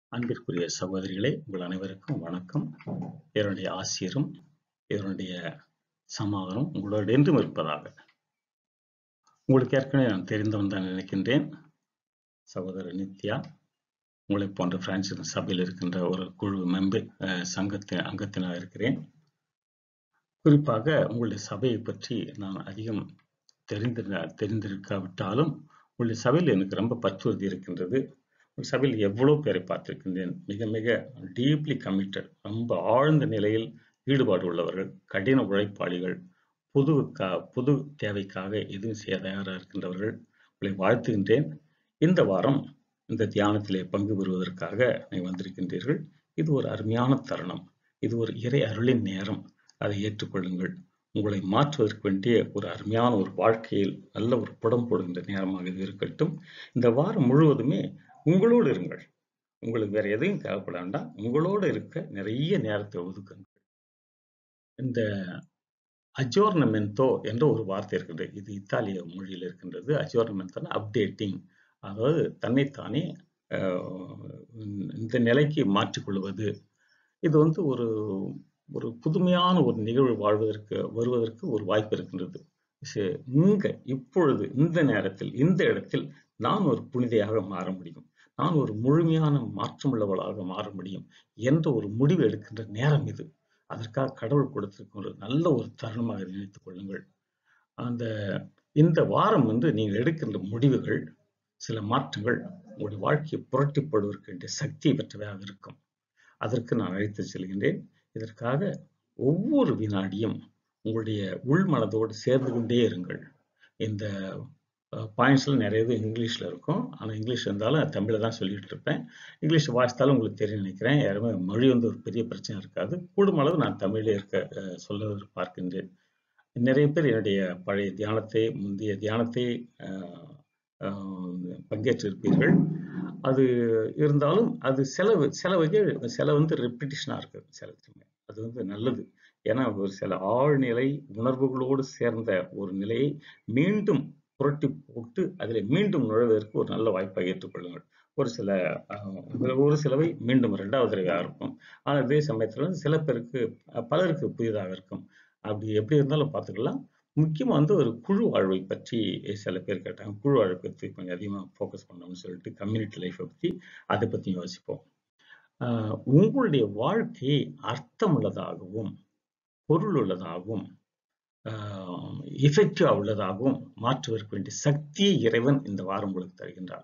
அன்பிற்குரிய சகோதரிகளே உங்கள் அனைவருக்கும் வணக்கம் இவருடைய ஆசிரியரும் இவருடைய சமாதானம் உங்களோடு என்றும் இருப்பதாக உங்களுக்கு ஏற்கனவே நான் தெரிந்தவன் தான் நினைக்கின்றேன் சகோதரர் நித்யா உங்களை போன்ற பிரான்சின் சபையில் இருக்கின்ற ஒரு குழு மெம்பர் சங்கத்தின் அங்கத்தினாக இருக்கிறேன் குறிப்பாக உங்களுடைய சபையை பற்றி நான் அதிகம் தெரிந்து தெரிந்திருக்காவிட்டாலும் உங்களுடைய சபையில் எனக்கு ரொம்ப பற்றுறுதி இருக்கின்றது உங்கள் சபையில் எவ்வளோ பேரை பார்த்திருக்கின்றேன் மிக மிக டீப்லி கமிட்டட் ரொம்ப ஆழ்ந்த நிலையில் ஈடுபாடு உள்ளவர்கள் கடின உழைப்பாளிகள் புது புது தேவைக்காக எதுவும் செய்ய தயாராக இருக்கின்றவர்கள் உங்களை வாழ்த்துகின்றேன் இந்த வாரம் இந்த தியானத்திலே பங்கு பெறுவதற்காக நீ வந்திருக்கின்றீர்கள் இது ஒரு அருமையான தருணம் இது ஒரு இறை அருளின் நேரம் அதை ஏற்றுக்கொள்ளுங்கள் உங்களை மாற்றுவதற்கு வேண்டிய ஒரு அருமையான ஒரு வாழ்க்கையில் நல்ல ஒரு புடம் போடுகின்ற நேரமாக இது இருக்கட்டும் இந்த வாரம் முழுவதுமே உங்களோடு இருங்கள் உங்களுக்கு வேற எதையும் தேவைப்பட வேண்டாம் உங்களோடு இருக்க நிறைய நேரத்தை ஒதுக்குங்கள் இந்த அஜோர்னமெண்டோ என்ற ஒரு வார்த்தை இருக்குது இது இத்தாலிய மொழியில் இருக்கின்றது அஜோர்னமெண்டோனா அப்டேட்டிங் அதாவது தன்னைத்தானே இந்த நிலைக்கு மாற்றிக்கொள்வது இது வந்து ஒரு ஒரு புதுமையான ஒரு நிகழ்வு வாழ்வதற்கு வருவதற்கு ஒரு வாய்ப்பு இருக்கின்றது இங்க இப்பொழுது இந்த நேரத்தில் இந்த இடத்தில் நான் ஒரு புனிதையாக மாற முடியும் நான் ஒரு முழுமையான மாற்றமுள்ளவளாக மாற முடியும் என்ற ஒரு முடிவு எடுக்கின்ற நேரம் இது அதற்காக கடவுள் கொடுத்திருக்கும் ஒரு நல்ல ஒரு தருணமாக நினைத்துக் கொள்ளுங்கள் அந்த இந்த வாரம் வந்து நீங்கள் எடுக்கின்ற முடிவுகள் சில மாற்றங்கள் உங்களுடைய வாழ்க்கையை புரட்டிப்படுவதற்கு வேண்டிய சக்தியை பெற்றவையாக இருக்கும் அதற்கு நான் அழைத்து செல்கின்றேன் இதற்காக ஒவ்வொரு வினாடியும் உங்களுடைய உள் மனதோடு சேர்ந்து கொண்டே இருங்கள் இந்த பாயிண்ட்ஸ்ல நிறைய இது இங்கிலீஷ்ல இருக்கும் ஆனால் இங்கிலீஷ் இருந்தாலும் தமிழில் தான் சொல்லிட்டு இருப்பேன் இங்கிலீஷ் வாசித்தாலும் உங்களுக்கு தெரியும் நினைக்கிறேன் யாருமே மொழி வந்து ஒரு பெரிய பிரச்சனை இருக்காது கூடுமளவு நான் தமிழிலே இருக்க சொல்ல பார்க்கின்றேன் நிறைய பேர் என்னுடைய பழைய தியானத்தை முந்தைய தியானத்தை பங்கேற்றிருப்பீர்கள் அது இருந்தாலும் அது செலவு செலவுக்கு செலவு வந்து ரெப்பிட்டிஷனாக இருக்குது சில அது வந்து நல்லது ஏன்னா ஒரு சில ஆழ்நிலை உணர்வுகளோடு சேர்ந்த ஒரு நிலையை மீண்டும் புரட்டி போட்டு அதில் மீண்டும் நுழைவதற்கு ஒரு நல்ல வாய்ப்பாக ஏற்றுக்கொள்ளுங்கள் ஒரு சில ஒரு சிலவை மீண்டும் ரெண்டாவது தடவையாக இருக்கும் ஆனால் அதே சமயத்தில் சில பேருக்கு பலருக்கு புதிதாக இருக்கும் அப்படி எப்படி இருந்தாலும் பார்த்துக்கலாம் முக்கியமாக வந்து ஒரு குழு வாழ்வை பற்றி சில பேர் கேட்டாங்க குழு வாழ்வை பற்றி கொஞ்சம் அதிகமாக ஃபோக்கஸ் பண்ணணும்னு சொல்லிட்டு கம்யூனிட்டி லைஃப்பை பற்றி அதை பற்றி யோசிப்போம் உங்களுடைய வாழ்க்கையை அர்த்தமுள்ளதாகவும் பொருள் உள்ளதாகவும் எஃபெக்டிவா உள்ளதாகவும் மாற்றுவதற்கு வேண்டிய சக்தியை இறைவன் இந்த வாரம் உங்களுக்கு தருகின்றார்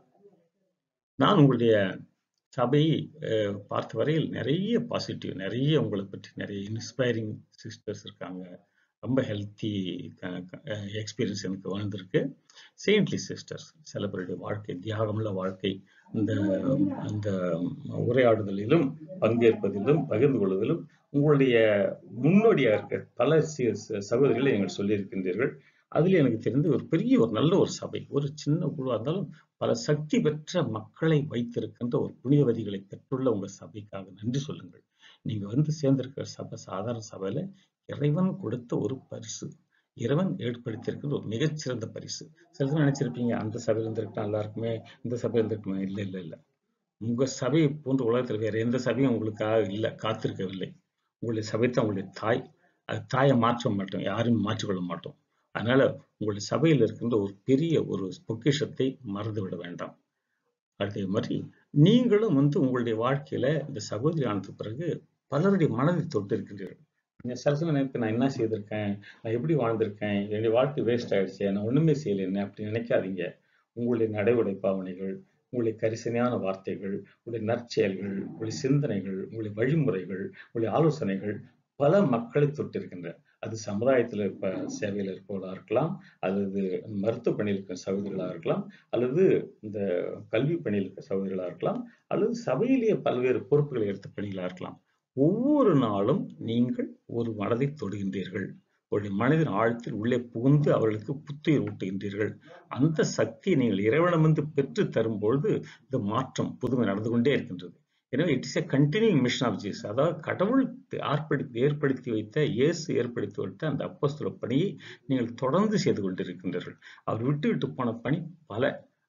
நான் உங்களுடைய சபையை பார்த்த வரையில் நிறைய பாசிட்டிவ் நிறைய உங்களை பற்றி நிறைய இன்ஸ்பைரிங் சிஸ்டர்ஸ் இருக்காங்க ரொம்ப ஹெல்த்தி எக்ஸ்பீரியன்ஸ் எனக்கு வாழ்ந்திருக்கு செயின்ட்லி சிஸ்டர்ஸ் சில பேருடைய வாழ்க்கை தியாகமுள்ள வாழ்க்கை இந்த இந்த உரையாடுதலிலும் பங்கேற்பதிலும் பகிர்ந்து கொள்வதிலும் உங்களுடைய முன்னோடியாக இருக்க பல சகோதரிகளை நீங்கள் சொல்லியிருக்கின்றீர்கள் அதில் எனக்கு தெரிந்து ஒரு பெரிய ஒரு நல்ல ஒரு சபை ஒரு சின்ன குழுவாக இருந்தாலும் பல சக்தி பெற்ற மக்களை வைத்திருக்கின்ற ஒரு புனிதவதிகளை பெற்றுள்ள உங்க சபைக்காக நன்றி சொல்லுங்கள் நீங்க வந்து சேர்ந்திருக்கிற சபை சாதாரண சபையில இறைவன் கொடுத்த ஒரு பரிசு இறைவன் ஏற்படுத்தியிருக்கிற ஒரு மிகச்சிறந்த பரிசு சில பேர் நினைச்சிருப்பீங்க அந்த சபையில் இருந்திருக்கு நல்லா இருக்குமே இந்த சபையில் இருந்திருக்குமே இல்லை இல்லை இல்லை உங்க சபையை போன்ற உலகத்தில் வேற எந்த சபையும் உங்களுக்காக இல்லை காத்திருக்கவில்லை உங்களுடைய சபை தான் உங்களுடைய தாய் அது தாயை மாற்ற மாட்டோம் யாரும் மாற்றிக்கொள்ள மாட்டோம் அதனால உங்களுடைய சபையில் இருக்கின்ற ஒரு பெரிய ஒரு பொக்கிஷத்தை மறந்து விட வேண்டாம் அதே மாதிரி நீங்களும் வந்து உங்களுடைய வாழ்க்கையில இந்த சகோதரி ஆனதுக்கு பிறகு பலருடைய மனதை தொட்டு இருக்கின்றீர்கள் சில சமயம் நினைப்பு நான் என்ன செய்திருக்கேன் நான் எப்படி வாழ்ந்திருக்கேன் என்னுடைய வாழ்க்கை வேஸ்ட் ஆயிடுச்சு நான் ஒண்ணுமே செய்யல என்ன அப்படி நினைக்காதீங்க உங்களுடைய நடைமுறை பாவனைகள் உங்களுடைய கரிசனையான வார்த்தைகள் உங்களுடைய நற்செயல்கள் உங்களுடைய சிந்தனைகள் உங்களுடைய வழிமுறைகள் உங்களுடைய ஆலோசனைகள் பல மக்களை தொட்டிருக்கின்ற அது சமுதாயத்தில் இருப்ப சேவையில் இருப்பவர்களாக இருக்கலாம் அல்லது மருத்துவ பணியில் இருக்கிற சகோதரிகளாக இருக்கலாம் அல்லது இந்த கல்வி பணியில் இருக்கிற சகோதரிகளாக இருக்கலாம் அல்லது சபையிலேயே பல்வேறு பொறுப்புகளை எடுத்த பணிகளாக இருக்கலாம் ஒவ்வொரு நாளும் நீங்கள் ஒரு மனதை தொடுகின்றீர்கள் உங்களுடைய மனதின் ஆழத்தில் உள்ளே புகுந்து அவர்களுக்கு புத்துயிர் ஊட்டுகின்றீர்கள் அந்த சக்தியை நீங்கள் இறைவனமிருந்து பெற்று தரும்பொழுது இந்த மாற்றம் புதுமை நடந்து கொண்டே இருக்கின்றது எனவே it is a continuing mission of Jesus அதாவது கடவுள் ஏற்படுத்தி ஏற்படுத்தி வைத்த இயேசு ஏற்படுத்தி வைத்த அந்த அப்போஸ்தல பணியை நீங்கள் தொடர்ந்து செய்து கொண்டிருக்கின்றீர்கள் அவர் விட்டு விட்டு போன பணி பல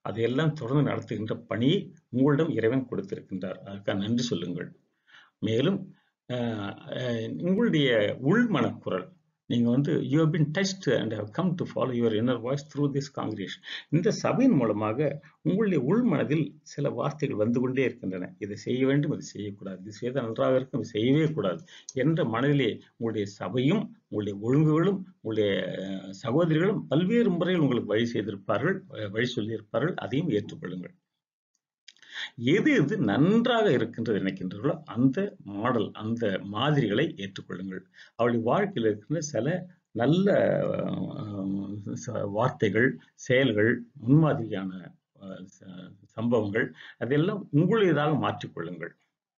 அதையெல்லாம் தொடர்ந்து நடத்துகின்ற பணியை உங்களிடம் இறைவன் கொடுத்திருக்கின்றார் அதற்காக நன்றி சொல்லுங்கள் மேலும் உங்களுடைய உள்மனக்குரல் நீங்க வந்து you have been touched and have come to follow your inner voice through this congregation இந்த சபையின் மூலமாக உங்களுடைய உள்மனதில் சில வார்த்தைகள் வந்து கொண்டே இருக்கின்றன இதை செய்ய வேண்டும் இது செய்யக்கூடாது இது செய்தால் நன்றாக இருக்கும் இது செய்யவே கூடாது என்ற மனதிலே உங்களுடைய சபையும் உங்களுடைய ஒழுங்குகளும் உங்களுடைய சகோதரிகளும் பல்வேறு முறையில் உங்களுக்கு வழி செய்திருப்பார்கள் வழி சொல்லியிருப்பார்கள் அதையும் ஏற்றுக்கொள்ளுங்கள் எது எது நன்றாக இருக்கின்றது நினைக்கின்றீர்களோ அந்த மாடல் அந்த மாதிரிகளை ஏற்றுக்கொள்ளுங்கள் அவளுடைய வாழ்க்கையில் இருக்கின்ற சில நல்ல வார்த்தைகள் செயல்கள் முன்மாதிரியான சம்பவங்கள் அதெல்லாம் உங்களுடையதாக மாற்றிக்கொள்ளுங்கள்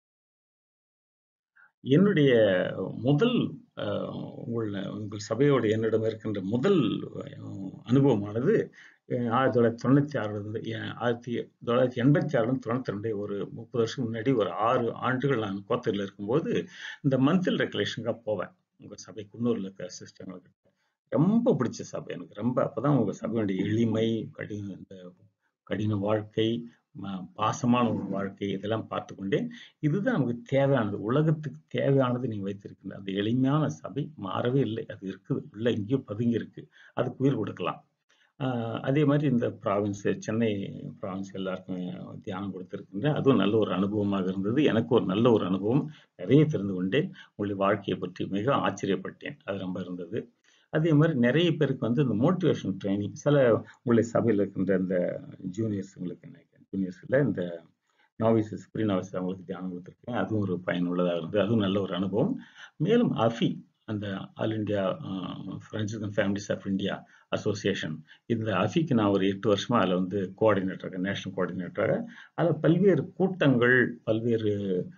என்னுடைய முதல் உங்கள் உங்கள் சபையோடு என்னிடம் இருக்கின்ற முதல் அனுபவமானது ஆயிரத்தி தொள்ளாயிரத்தி தொண்ணூத்தி ஆறுல இருந்து ஆயிரத்தி தொள்ளாயிரத்தி எண்பத்தி ஆறுல இருந்து தொண்ணூத்தி ரெண்டு ஒரு முப்பது வருஷம் முன்னாடி ஒரு ஆறு ஆண்டுகள் நான் கோத்தூர்ல இருக்கும்போது இந்த மந்த்லி ரெகுலேஷனுக்காக போவேன் உங்க சபை குன்னூர்ல இருக்க சிஸ்டங்களுக்கு ரொம்ப பிடிச்ச சபை எனக்கு ரொம்ப அப்பதான் உங்க சபையுடைய எளிமை கடின இந்த கடின வாழ்க்கை பாசமான ஒரு வாழ்க்கை இதெல்லாம் பார்த்து கொண்டேன் இதுதான் நமக்கு தேவையானது உலகத்துக்கு தேவையானது நீங்க வைத்திருக்கின்ற அந்த எளிமையான சபை மாறவே இல்லை அது இருக்குது உள்ள எங்கேயோ பதுங்கி இருக்கு அதுக்கு உயிர் கொடுக்கலாம் அதே மாதிரி இந்த ப்ராவின்ஸ் சென்னை ப்ராவின்ஸ் எல்லாருக்கும் தியானம் கொடுத்துருக்கின்ற அதுவும் நல்ல ஒரு அனுபவமாக இருந்தது எனக்கு ஒரு நல்ல ஒரு அனுபவம் நிறைய தெரிந்து கொண்டேன் உங்களுடைய வாழ்க்கையை பற்றி மிக ஆச்சரியப்பட்டேன் அது ரொம்ப இருந்தது அதே மாதிரி நிறைய பேருக்கு வந்து இந்த மோட்டிவேஷன் ட்ரைனிங் சில உங்களுடைய சபையில் இருக்கின்ற இந்த ஜூனியர்ஸுங்களுக்கு நினைக்கிறேன் ஜூனியர்ஸில் இந்த நாவிசஸ் ப்ரீ நாவிசஸ் அவங்களுக்கு தியானம் கொடுத்துருக்கேன் அதுவும் ஒரு பயனுள்ளதாக இருந்தது அதுவும் நல்ல ஒரு அனுபவம் மேலும் அஃபி அந்த all India friends and families of India association இந்த அஃபிக்கு நான் ஒரு எட்டு வருஷமா அதில் வந்து கோஆர்டினேட்டராக நேஷனல் கோஆர்டினேட்டராக அதில் பல்வேறு கூட்டங்கள் பல்வேறு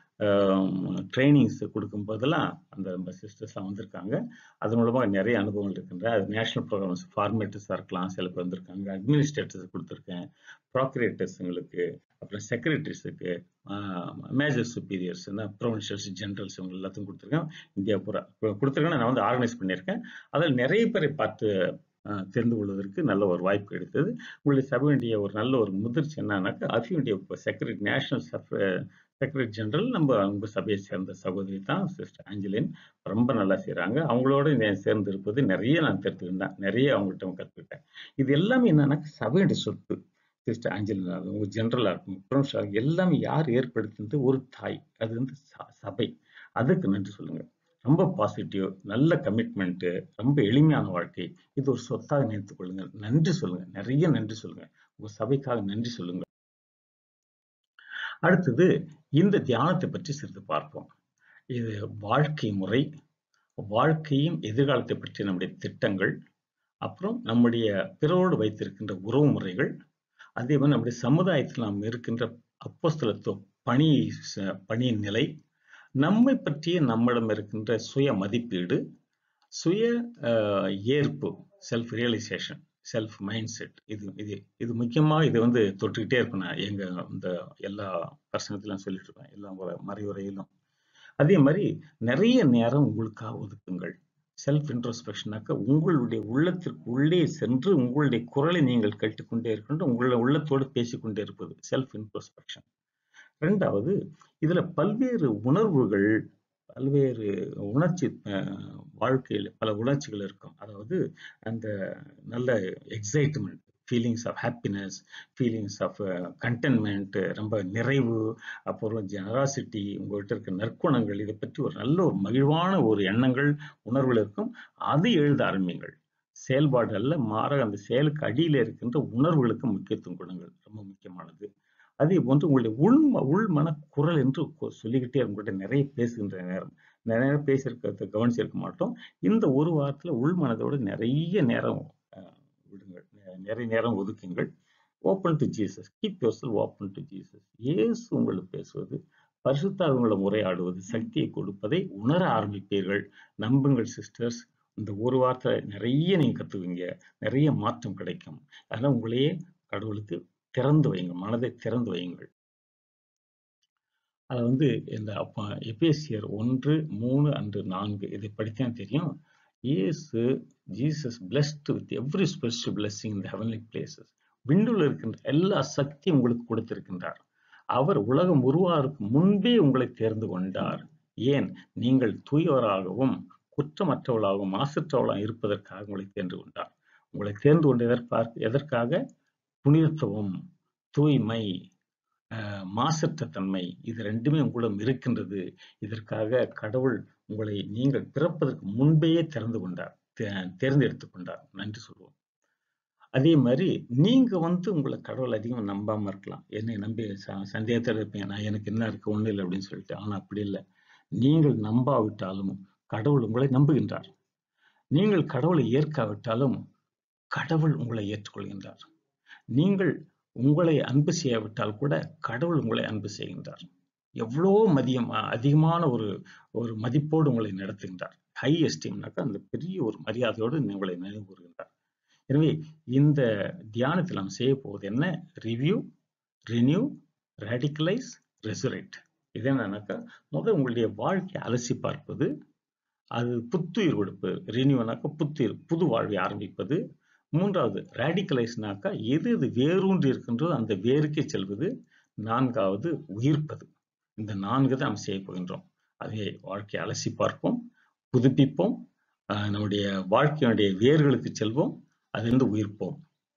ட்ரைனிங்ஸ் கொடுக்கும் போதெல்லாம் அந்த நம்ம சிஸ்டர்ஸ்லாம் வந்திருக்காங்க அது மூலமாக நிறைய அனுபவங்கள் இருக்கின்ற அது நேஷனல் ப்ரோக்ராம்ஸ் ஃபார்மேட்டர்ஸாக இருக்கலாம் சில பேர் வந்திருக்காங்க அட்மினிஸ்ட்ரேட்டர்ஸ் கொடுத்துருக்கேன் ப்ராக்குரேட்டர்ஸுங்களுக்கு அப்புறம் செக்ரட்டரிஸுக்கு மேஜர் சுப்பீரியர்ஸ் ப்ரொவின்ஷியல்ஸ் ஜென்ரல்ஸ் இவங்க எல்லாத்தையும் கொடுத்துருக்கேன் இந்தியா பூரா கொடுத்துருக்கேன் நான் வந்து ஆர்கனைஸ் பண்ணியிருக்கேன் அதில் நிறைய பேரை பார்த்து தெரிந்து கொள்வதற்கு நல்ல ஒரு வாய்ப்பு கிடைத்தது உங்களுடைய சபையுடைய ஒரு நல்ல ஒரு முதிர்ச்சி என்னன்னாக்கா அஃபியுடைய செக்ரட்டரி நேஷனல் செக்ரட்டரி ஜெனரல் நம்ம அவங்க சபையை சேர்ந்த சகோதரி தான் சிஸ்டர் ஆஞ்சலின் ரொம்ப நல்லா செய்கிறாங்க அவங்களோட சேர்ந்து இருப்பது நிறைய நான் தெரிஞ்சுக்கிட்டேன் நிறைய அவங்கள்ட்ட கற்றுக்கிட்டேன் இது எல்லாமே என்னன்னாக்கா சபையுடைய சொத்து சிஸ்டர் ஆஞ்சலின் உங்க ஜென்ரலாக இருக்கும் ப்ரொஃபஷனல் எல்லாமே யார் ஏற்படுத்தினது ஒரு தாய் அது வந்து சபை அதுக்கு நன்றி சொல்லுங்க ரொம்ப பாசிட்டிவ் நல்ல கமிட்மெண்ட்டு ரொம்ப எளிமையான வாழ்க்கை இது ஒரு சொத்தாக நினைத்துக் கொள்ளுங்க நன்றி சொல்லுங்க நிறைய நன்றி சொல்லுங்க உங்க சபைக்காக நன்றி சொல்லுங்க அடுத்தது இந்த தியானத்தை பற்றி சிறிது பார்ப்போம் இது வாழ்க்கை முறை வாழ்க்கையும் எதிர்காலத்தை பற்றி நம்முடைய திட்டங்கள் அப்புறம் நம்முடைய பிறரோடு வைத்திருக்கின்ற உறவு முறைகள் அதே மாதிரி நம்முடைய சமுதாயத்தில் நாம் இருக்கின்ற அப்போஸ்தலத்துவ பணி பணியின் நிலை நம்மை பற்றிய நம்மிடம் இருக்கின்ற சுய மதிப்பீடு சுய ஏற்பு self realisation self mindset இது இது இது முக்கியமாக இது வந்து தொட்டுக்கிட்டே இருக்கும் நான் எங்க இந்த எல்லா பிரசனத்திலும் சொல்லிட்டு இருக்கேன் எல்லா மறைவுரையிலும் அதே மாதிரி நிறைய நேரம் உங்களுக்காக ஒதுக்குங்கள் செல்ஃப் இன்ட்ரோஸ்பெக்ஷனாக்க உங்களுடைய உள்ளத்திற்கு உள்ளே சென்று உங்களுடைய குரலை நீங்கள் கேட்டுக்கொண்டே இருக்கின்ற உங்களுடைய உள்ளத்தோடு பேசிக்கொண்டே இருப்பது செல்ஃப் இன்ட்ரோஸ்பெக்ஷன் ரெண்டாவது இதுல பல்வேறு உணர்வுகள் பல்வேறு உணர்ச்சி வாழ்க்கையில் பல உணர்ச்சிகள் இருக்கும் அதாவது அந்த நல்ல excitement feelings of happiness feelings of contentment ரொம்ப நிறைவு அப்புறம் ஜெனராசிட்டி உங்கள்கிட்ட இருக்க நற்குணங்கள் இதை பற்றி ஒரு நல்ல ஒரு மகிழ்வான ஒரு எண்ணங்கள் உணர்வுகள் இருக்கும் அதை எழுத ஆரம்பிங்கள் செயல்பாடு அல்ல மாற அந்த செயலுக்கு அடியில் இருக்கின்ற உணர்வுகளுக்கு முக்கியத்துவம் கொடுங்கள் ரொம்ப முக்கியமானது அதே போன்று உங்களுடைய உள் உள் மன குரல் என்று சொல்லிக்கிட்டே உங்கள்கிட்ட நிறைய பேசுகின்ற நேரம் நிறைய பேசியிருக்கிறத கவனிச்சிருக்க மாட்டோம் இந்த ஒரு வாரத்துல உள் மனதோடு நிறைய நேரம் விடுங்கள் நிறைய நேரம் ஒதுக்குங்கள் open to Jesus keep yourself open to Jesus Yesu உங்களுக்கு பேசுவது பரிசுத்தாக உங்களை உரையாடுவது சக்தியை கொடுப்பதை உணர ஆரம்பிப்பீர்கள் நம்புங்கள் சிஸ்டர்ஸ் இந்த ஒரு வாரத்தை நிறைய நீங்க கத்துவீங்க நிறைய மாற்றம் கிடைக்கும் அதனால உங்களையே கடவுளுக்கு திறந்து வைங்க மனதை திறந்து வையுங்கள் அது வந்து இந்த அப்ப எபேசியர் ஒன்று மூணு அன்று நான்கு இதை படித்தா தெரியும் Yesu Jesus blessed with every special blessing இந்த ஹெவன்லி பிளேசஸ் விண்ணுல இருக்கின்ற எல்லா சக்தியும் உங்களுக்கு கொடுத்திருக்கின்றார் அவர் உலகம் உருவாருக்கு முன்பே உங்களை தேர்ந்து கொண்டார் ஏன் நீங்கள் தூயவராகவும் குற்றமற்றவளாகவும் மாசற்றவளாகவும் இருப்பதற்காக உங்களை தேர்ந்து கொண்டார் உங்களை தேர்ந்து கொண்டு எதற்காக எதற்காக புனிதத்துவம் தூய்மை அஹ், மாசற்ற தன்மை இது ரெண்டுமே உங்களிடம் இருக்கின்றது இதற்காக கடவுள் உங்களை நீங்கள் பிறப்பதற்கு முன்பேயே திறந்து கொண்டார் தே- தேர்ந்தெடுத்துக் கொண்டார் நன்றி சொல்லுவோம் அதே மாதிரி நீங்க வந்து உங்களை கடவுள் அதிகமா நம்பாம இருக்கலாம் என்னை நம்பி ச- சந்தேகத்துல இருப்பீங்க நான் எனக்கு என்ன இருக்கு ஒண்ணு இல்லை அப்படின்னு சொல்லிட்டு ஆனா அப்படி இல்லை நீங்கள் நம்பாவிட்டாலும் கடவுள் உங்களை நம்புகின்றார் நீங்கள் கடவுளை ஏற்காவிட்டாலும் கடவுள் உங்களை ஏற்றுக்கொள்கின்றார் நீங்கள் உங்களை அன்பு செய்யாவிட்டால் கூட கடவுள் உங்களை அன்பு செய்கின்றார் எவ்வளோ மதியம் அ- அதிகமான ஒரு ஒரு மதிப்போடு உங்களை நடத்துகின்றார் ஹை எஸ்டீம்னாக்கா அந்த பெரிய ஒரு மரியாதையோடு உங்களை நினைவு கூறுகின்றார் எனவே இந்த தியானத்தில் நாம் செய்ய போவது என்ன ரிவ்யூ ரினியூ ரேடிகலைஸ் ரெசுரேட் இது என்னன்னாக்கா முதல் உங்களுடைய வாழ்க்கையை அலசி பார்ப்பது அது புத்துயிர் கொடுப்பது ரினியூனாக்கா புத்துயிர் புது வாழ்வை ஆரம்பிப்பது மூன்றாவது ரேடிகலைஸ்னாக்கா எது எது வேரூன்றி இருக்கின்றதோ அந்த வேருக்கே செல்வது நான்காவது உயிர்ப்பது இந்த நான்கு தான் நாம் செய்ய போகின்றோம் அதை வாழ்க்கையை அலசி பார்ப்போம் புதுப்பிப்போம் ஆஹ் நம்முடைய வாழ்க்கையினுடைய வேர்களுக்கு செல்வோம் அதிலிருந்து உயிர்ப்போம்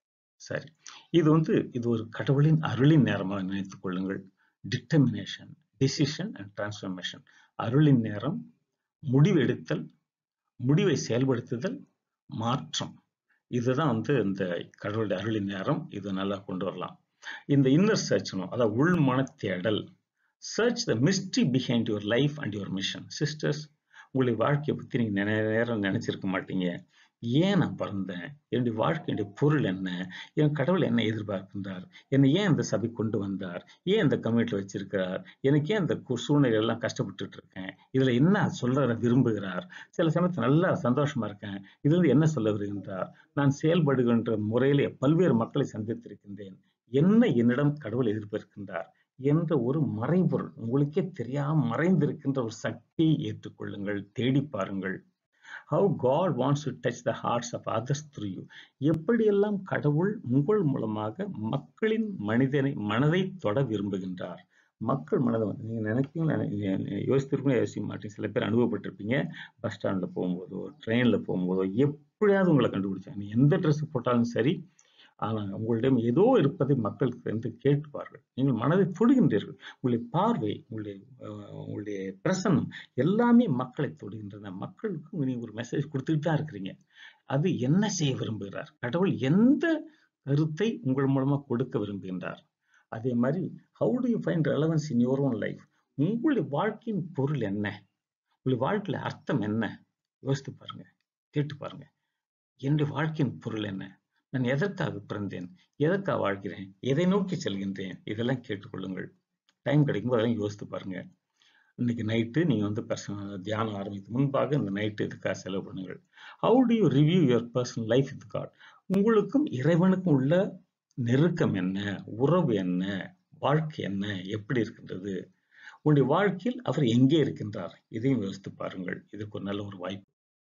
சரி இது வந்து இது ஒரு கடவுளின் அருளின் நேரமாக நினைத்துக் கொள்ளுங்கள் டிட்டர்மினேஷன் டிசிஷன் அண்ட் டிரான்ஸ்ஃபர்மேஷன் அருளின் நேரம் முடிவெடுத்தல் முடிவை செயல்படுத்துதல் மாற்றம் இதுதான் வந்து இந்த கடவுளுடைய அருளின் நேரம் இது நல்லா கொண்டு வரலாம் இந்த இன்னர் சர்ச்னும் அதாவது உள்மன தேடல் search the mystery behind your life and your mission sisters உங்களுடைய வாழ்க்கையை பத்தி நீங்க நிறைய நேரம் நினைச்சிருக்க மாட்டீங்க ஏன் நான் பிறந்தேன் என்னுடைய வாழ்க்கையுடைய பொருள் என்ன என் கடவுள் என்ன எதிர்பார்க்கின்றார் என்னை ஏன் இந்த சபை கொண்டு வந்தார் ஏன் இந்த கம்யூனிட்டியில் வச்சிருக்கிறார் எனக்கு ஏன் இந்த கு- சூழ்நிலை எல்லாம் கஷ்டப்பட்டுட்டு இருக்கேன் இதுல என்ன சொல்ல விரும்புகிறார் சில சமயத்துல நல்லா சந்தோஷமா இருக்கேன் இதுல இருந்து என்ன சொல்ல வருகின்றார் நான் செயல்படுகின்ற முறையிலே பல்வேறு மக்களை சந்தித்திருக்கின்றேன் என்ன என்னிடம் கடவுள் எதிர்பார்க்கின்றார் என்ற ஒரு மறைபொருள் உங்களுக்கே தெரியாம மறைந்திருக்கின்ற ஒரு சக்தியை ஏற்றுக்கொள்ளுங்கள் தேடி பாருங்கள் how God wants to touch the hearts of others through you எப்படியெல்லாம் கடவுள் உங்கள் மூலமாக மக்களின் மனிதனை மனதை தொட விரும்புகின்றார் மக்கள் மனதை வந்து நீங்க நினைப்பீங்களா யோசித்திருக்கணும் யோசிக்க மாட்டீங்க சில பேர் அனுபவப்பட்டிருப்பீங்க பஸ் ஸ்டாண்ட்ல போகும்போதோ ட்ரெயின்ல போகும்போதோ எப்படியாவது உங்களை கண்டுபிடிச்சாங்க நீ எந்த ட்ரெஸ் போட்டாலும் சரி ஆனால் உங்களிடம் ஏதோ இருப்பதை மக்களுக்கு வந்து கேட்பார்கள் நீங்கள் மனதை தொடுகின்றீர்கள் உங்களுடைய பார்வை உங்களுடைய அஹ், உங்களுடைய பிரசன்னம் எல்லாமே மக்களை தொடுகின்றன மக்களுக்கு நீங்க ஒரு மெசேஜ் கொடுத்துட்டு தான் இருக்கிறீங்க அது என்ன செய்ய விரும்புகிறார் கடவுள் எந்த கருத்தை உங்கள் மூலமா கொடுக்க விரும்புகின்றார் அதே மாதிரி how do you find relevance in your own life உங்களுடைய வாழ்க்கையின் பொருள் என்ன உங்களுடைய வாழ்க்கையில அர்த்தம் என்ன யோசித்து பாருங்க கேட்டு பாருங்க என்னுடைய வாழ்க்கையின் பொருள் என்ன நான் எதற்காக பிறந்தேன் எதற்காக வாழ்கிறேன் எதை நோக்கி செல்கின்றேன் இதெல்லாம் கேட்டுக்கொள்ளுங்கள் டைம் கிடைக்கும்போது அதெல்லாம் யோசித்து பாருங்க இன்னைக்கு நைட்டு நீங்க வந்து பர்சனல் தியானம் ஆரம்பித்து முன்பாக இந்த நைட்டு இதுக்காக செலவு பண்ணுங்கள் how do you review your personal life with God உங்களுக்கும் இறைவனுக்கும் உள்ள நெருக்கம் என்ன உறவு என்ன வாழ்க்கை என்ன எப்படி இருக்கின்றது உங்களுடைய வாழ்க்கையில் அவர் எங்கே இருக்கின்றார் இதையும் யோசித்து பாருங்கள் இதுக்கு ஒரு நல்ல ஒரு வாய்ப்பு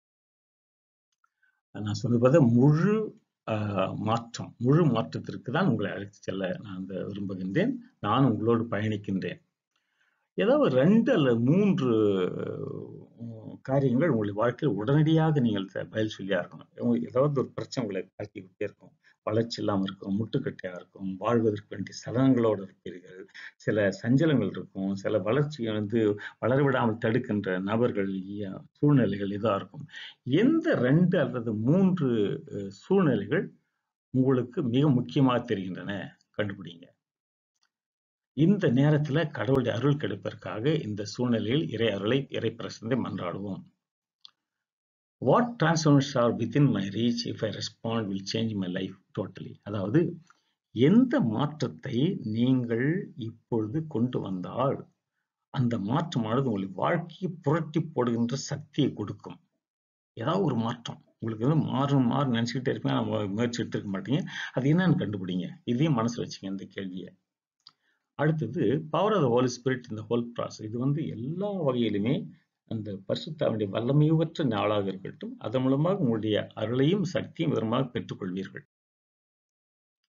நான் சொல்லுவதை முழு ஆஹ், மாற்றம் முழு மாற்றத்திற்கு தான் உங்களை அழைத்து செல்ல நான் அந்த விரும்புகின்றேன் நான் உங்களோடு பயணிக்கின்றேன் ஏதாவது ரெண்டு அல்லது மூன்று அஹ், காரியங்கள் உங்களுடைய வாழ்க்கையில் உடனடியாக நீங்கள் த- பதில் சொல்லியா இருக்கணும் உங்களுக்கு ஏதாவது ஒரு பிரச்சனை உங்களை தாக்கிக்கிட்டே இருக்கும் வளர்ச்சி இல்லாமல் இருக்கும் முட்டுக்கட்டையா இருக்கும் வாழ்வதற்கு வேண்டிய சலனங்களோடு இருப்பீர்கள் சில சஞ்சலங்கள் இருக்கும் சில வளர்ச்சியை வந்து வளரவிடாமல் தடுக்கின்ற நபர்கள் இய- சூழ்நிலைகள் இதா இருக்கும் எந்த ரெண்டு அல்லது மூன்று அஹ், சூழ்நிலைகள் உங்களுக்கு மிக முக்கியமாக தெரிகின்றன கண்டுபிடிங்க இந்த நேரத்துல கடவுளுடைய அருள் கிடைப்பதற்காக இந்த சூழ்நிலையில் இறை அருளை இறை பிரசந்தை மன்றாடுவோம் what transformation are within my reach if I respond will change my life totally அதாவது எந்த மாற்றத்தை நீங்கள் இப்பொழுது கொண்டு வந்தால் அந்த மாற்றமானது உங்களுடைய வாழ்க்கையை புரட்டி போடுகின்ற சக்தியை கொடுக்கும் ஏதாவது ஒரு மாற்றம் உங்களுக்கு வந்து மாறும் மாறும் நினைச்சுக்கிட்டே இருப்பீங்க ஆனா மு- முயற்சி எடுத்துருக்க மாட்டீங்க அது என்னன்னு கண்டுபிடிங்க இதையும் மனசுல வச்சுங்க இந்த கேள்வியை அடுத்தது power of the Holy Spirit இந்த ஹோல் ப்ராசஸ் இது வந்து எல்லா வகையிலுமே அந்த பரிசுத்தாவுடைய வல்லமையுவற்ற நாளாக இருக்கட்டும் அதன் மூலமாக உங்களுடைய அருளையும் சக்தியும் விதமாக பெற்றுக்கொள்வீர்கள்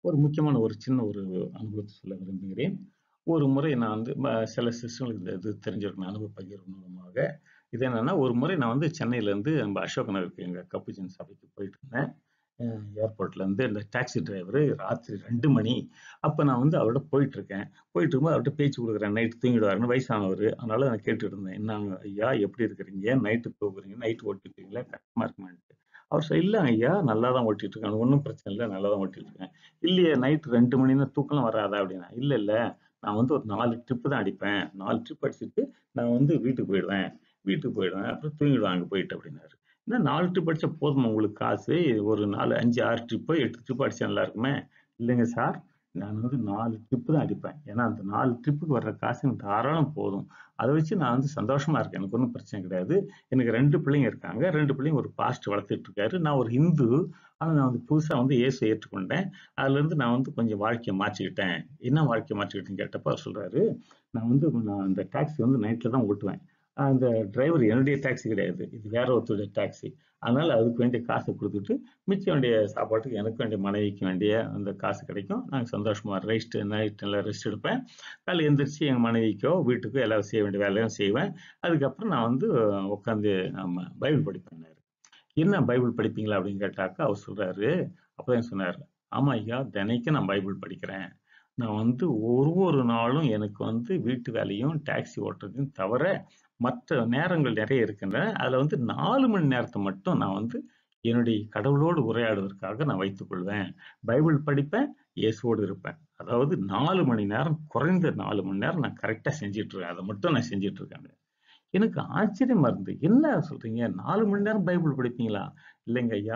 ஒரு முக்கியமான ஒரு சின்ன ஒரு அனுபவத்தை சொல்ல விரும்புகிறேன். ஒரு முறை நான் வந்து ம சில சிஸ்டர்களுக்கு இந்த இது தெரிஞ்சிருக்கும் அனுபவ பகிர்வு மூலமாக. இது என்னன்னா, ஒரு முறை நான் வந்து சென்னையிலேருந்து நம்ம அசோக் நகருக்கு எங்க கப்புச்சின் சபைக்கு போயிட்டுருந்தேன். அ ஏர்போர்ட்லேருந்து இந்த டாக்ஸி டிரைவரு ராத்திரி 2 மணி. அப்ப நான் வந்து அவரோட போயிட்டுருக்கேன். போயிட்டுருக்கும்போது அவர்ட்ட பேச்சு குடுக்குறேன். நைட் தூங்கிடுவாருன்னு வயசானவரு. அதனால நான் கேட்டுட்டு இருந்தேன். "என்னாங்க ஐயா எப்படி இருக்கிறீங்க? நைட்டு தூங்குறீங்க? நைட் ஓட்டிட்டுருக்கீங்களா? கஷ்டமா இருக்குமான்ட்டு." அவர் சொ "இல்ல ஐயா நல்லா தான் ஓட்டிட்டு இருக்கேன். எனக்கு ஒண்ணும் பிரச்சனை இல்ல. நல்லா தான் ஓட்டிட்டு இருக்கேன்." "இல்லையே நைட் 2 மணின்னா தூக்கம்லாம் வராதா?" அப்படின்னேன். "இல்ல, இல்ல. நான் வந்து ஒரு 4 ட்ரிப் தான் அடிப்பேன். 4 ட்ரிப் அடிச்சுட்டு நான் வந்து வீட்டுக்கு போயிடுவேன். வீட்டுக்கு போயிடுவேன். அப்புறம் தூங்கிடுவேன் அங்க போயிட்டு." அப்படின்னாரு. "என்ன 4 ட்ரிப் அடிச்சா போதுமா உங்களுக்கு காசு? ஒரு 4, 5, 6 ட்ரிப்போ, 8 ட்ரிப்போ அடிச்சா நல்லா இருக்குமே." "இல்லைங்க சார். நான் வந்து 4 ட்ரிப் தான் அடிப்பேன். ஏன்னா அந்த 4 ட்ரிப்புக்கு வர்ற காசு எனக்கு தாராளம் போதும். அத வச்சு நான் வந்து சந்தோஷமா இருக்கேன். எனக்கு ஒண்ணும் பிரச்சனை கிடையாது. எனக்கு 2 பிள்ளைங்க இருக்காங்க. 2 பிள்ளைங்க ஒரு பாஸ்டர் வளர்த்துட்டு இருக்காரு. நான் ஒரு ஹிந்து. ஆனா நான் வந்து புதுசா வந்து இயேசுவ ஏற்றுக்கொண்டேன். அதுலேருந்து நான் வந்து கொஞ்சம் வாழ்க்கைய மாற்றிக்கிட்டேன்." "என்ன வாழ்க்கைய மாற்றிக்கிட்டேன்னு?" கேட்டப்ப அவர் சொல்றாரு, "நான் வந்து நான் இந்த டாக்ஸி வந்து நைட்ல தான் ஓட்டுவேன். அந்த டிரைவர் என்னுடைய டாக்ஸி கிடையாது. இது வேற ஒருத்தருடைய டாக்ஸி. அதனால அதுக்கு வேண்டிய காச குடுத்துட்டு, மிச்சம் வேண்டிய சாப்பாட்டுக்கு எனக்கும் என் மனைவிக்கும் வேண்டிய அந்த காசு கிடைக்கும். நாங்க சந்தோஷமா ரெஸ்ட் நைட் நல்லா ரெஸ்ட் எடுப்பேன். காலைல எந்திரிச்சு எங்க மனைவிக்கோ, வீட்டுக்கோ எல்லாரும் செய்ய வேண்டிய வேலையெல்லாம் செய்வேன். அதுக்கப்புறம் நான் வந்து உட்காந்து ஆமா பைபிள் படிப்பேன்னாரு. "என்ன பைபிள் படிப்பீங்களா?" அப்படின்னு கேட்டாக்கா, அவர் சொல்றாரு அப்பதான் சொன்னாரு. "ஆமா ஐயா. தினைக்கும் நான் பைபிள் படிக்கிறேன். நான் வந்து ஒரு ஒரு நாளும் எனக்கு வந்து வீட்டு வேலையும், டாக்ஸி ஓட்டுறதையும் தவிர, மற்ற நேரங்கள் நெறைய இருக்கின்றன. அதுல வந்து 4 மணி நேரத்த மட்டும் நான் வந்து என்னுடைய கடவுளோடு உரையாடுவதற்காக நான் வைத்துக் கொள்வேன். பைபிள் படிப்பேன், இயேசுவோடு இருப்பேன். அதாவது 4 மணி நேரம் குறைந்த 4 மணி நேரம் நான் கரெக்ட்டா செஞ்சுட்டு இருக்கேன். அத மட்டும் நான் செஞ்சுட்டு இருக்கேன்னு." எனக்கு ஆச்சரியமா இருந்தது. "என்ன சொல்றீங்க? 4 மணி நேரம் பைபிள் படிப்பீங்களா?" "இல்லைங்க ஐயா.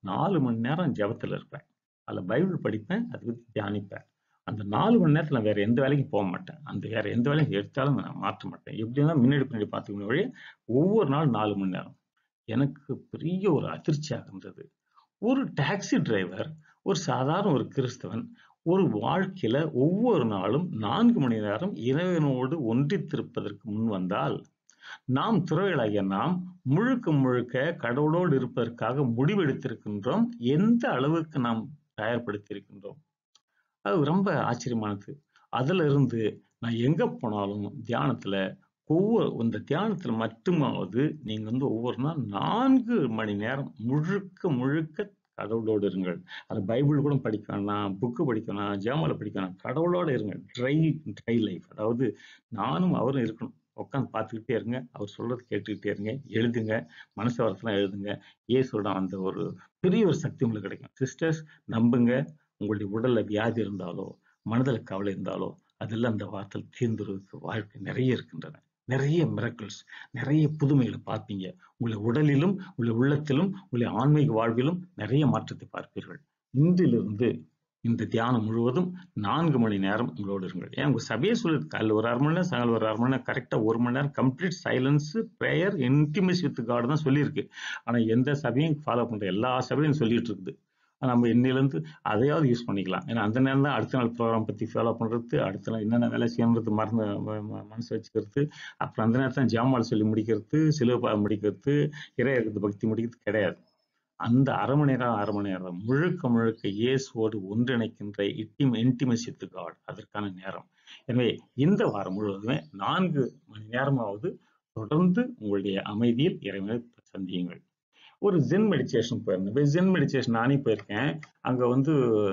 4 மணி நேரம் ஜெபத்துல இருப்பேன். அதுல பைபிள் படிப்பேன். அத பத்தி தியானிப்பேன். அந்த 4 மணி நேரத்துல நான் வேற எந்த வேலைக்கும் போ மாட்டேன். அந்த வேற எந்த வேலையும் எடுத்தாலும் நான் மாற்ற மாட்டேன். எப்படின்னா முன்னாடி பின்னாடி பார்த்துக்கணுமே ஒழிய, ஒவ்வொரு நாளும் 4 மணி நேரம்." எனக்கு பெரிய ஒரு அதிர்ச்சியாக இருந்தது. ஒரு டாக்ஸி டிரைவர், ஒரு சாதாரண ஒரு கிறிஸ்தவன், ஒரு வாழ்க்கையில ஒவ்வொரு நாளும் 4 மணி நேரம் இறைவனோடு ஒன்றித்திருப்பதற்கு முன் வந்தால், நாம் துறவிகளாகிய நாம் முழுக்க முழுக்க கடவுளோடு இருப்பதற்காக முடிவெடுத்திருக்கின்றோம். எந்த அளவுக்கு நாம் தயார்படுத்தியிருக்கின்றோம். அது ரொம்ப ஆச்சரியமானது. அதிலிருந்து நான் எங்க போனாலும் தியானத்துல ஒவ்வொரு இந்த தியானத்துல மட்டுமாவது நீங்க வந்து ஒவ்வொரு நாள் 4 மணி நேரம் முழுக்க முழுக்க கடவுளோடு இருங்கள். அது பைபிள் கூட படிக்க வேணாம், புக் படிக்க வேணாம், ஜெபமாலை படிக்க வேணாம். கடவுளோட இருங்க. Try try life. அதாவது நானும் அவரும் இருக்கணும். உட்கார்ந்து பார்த்துக்கிட்டே இருங்க. அவர் சொல்றத கேட்டுக்கிட்டே இருங்க. எழுதுங்க. மனசு வரதெல்லாம் எழுதுங்க. இயேசுவோட அந்த ஒரு பெரிய ஒரு சக்தி உங்களுக்கு கிடைக்கும். சிஸ்டர்ஸ் நம்புங்க. உங்களுடைய உடல்ல வியாதி இருந்தாலோ, மனதில கவலை இருந்தாலோ, அதெல்லாம் இந்த வாரத்தில் தீர்ந்துறதுக்கு வாய்ப்பு நெறைய இருக்கின்றன. நெறைய மிரக்கிள்ஸ், நெறைய புதுமைகள பார்ப்பீங்க. உங்களுடைய உடலிலும், உங்களுடைய உள்ளத்திலும், உங்களுடைய ஆன்மீக வாழ்விலும் நெறைய மாற்றத்தை பார்ப்பீர்கள். இன்றிலிருந்து இந்த தியானம் முழுவதும் 4 மணி நேரம் உங்களோடு இருங்கள். ஏன் உங்க சபையே சொல்லுது. காலைல ஒரு 1/2 மணி நேரம், சாயங்காலம் ஒரு 1/2 மணி நேரம் கரெக்ட்டா 1 மணி நேரம் complete silence, prayer, intimacy with God தான் சொல்லியிருக்கு. ஆனா எந்த சபையும் ஃபாலோ பண்ற எல்லா சபையும் சொல்லிட்டு இருக்குது. நம்ம இன்னையிலிருந்து அதையாவது யூஸ் பண்ணிக்கலாம். ஏன்னா அந்த நேரம் தான் அடுத்த நாள் ப்ரோகிராம் பத்தி ஃபாலோ பண்றது, அடுத்த நாள் என்னென்ன வேலை செய்யணும்ன்றது மறந்து ம ம மனசு வச்சுக்கிறது, அப்புறம் அந்த நேரத்துல ஜெபமாலை சொல்லி முடிக்கிறது, சிலுவை பாதை முடிக்கிறது, இறையிறக்கத்து பக்தி முடிக்கிறது கிடையாது. அந்த 1/2 மணி நேரம், 1/2 மணி நேரம் முழுக்க முழுக்க இயேசுவோடு ஒன்றிணைக்கின்ற இன்டிம் இன்டிமசி வித் காட் அதற்கான நேரம். எனவே இந்த வாரம் முழுவதுமே 4 மணி நேரமாவது தொடர்ந்து உங்களுடைய அமைதியில் இறைவனை சந்தியுங்கள். ஒரு ஜென் மெடிடேஷன் போயிருந்தேன். ஜென் மெடிடேஷன் நானே போயிருக்கேன். அங்க வந்து